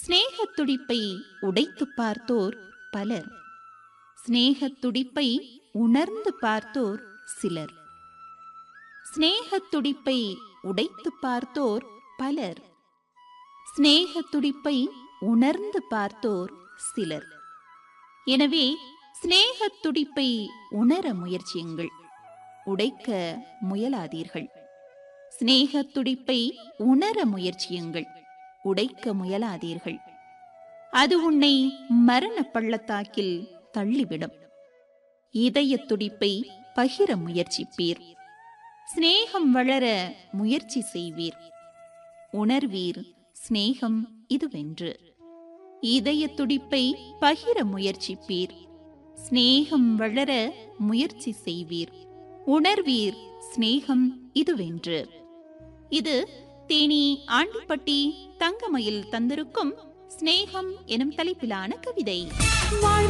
சிநேகத் துடிப்பை உடைத்துப் பார்த்தோர் பலர் சிநேகத் துடிப்பை உணர்ந்து பார்த்தோர் சிலர் சிநேகத் துடிப்பை உடைத்துப் பார்த்தோர் பலர் சிநேகத் துடிப்பை உணர்ந்து பார்த்தோர் சிலர் எனவே சிநேகத் துடிப்பை உணர முயற்சியுங்கள் உடைக்க முயலாதீர்கள் சிநேகத் துடிப்பை உணர முயற்சியுங்கள் உடைக்க முயலாதீர்கள் அது உன்னை மரண பள்ளத்தாக்கில் தள்ளிவிடும் இதயத் துடிப்பை பகிர முயற்சிப்பீர் சிநேகம் வளர முயற்சி செய்வீர் உணர்வீர் சிநேகம் இதுவென்று இதயத் துடிப்பை பகிர முயற்சிப்பீர் சிநேகம் வளர முயற்சி செய்வீர் உணர்வீர் சிநேகம் இதுவென்று இது தேனி ஆண்டிப்பட்டி தங்கமயில் தந்திருக்கும் சிநேகம் எனும் தலைப்பிலான கவிதை வாழ்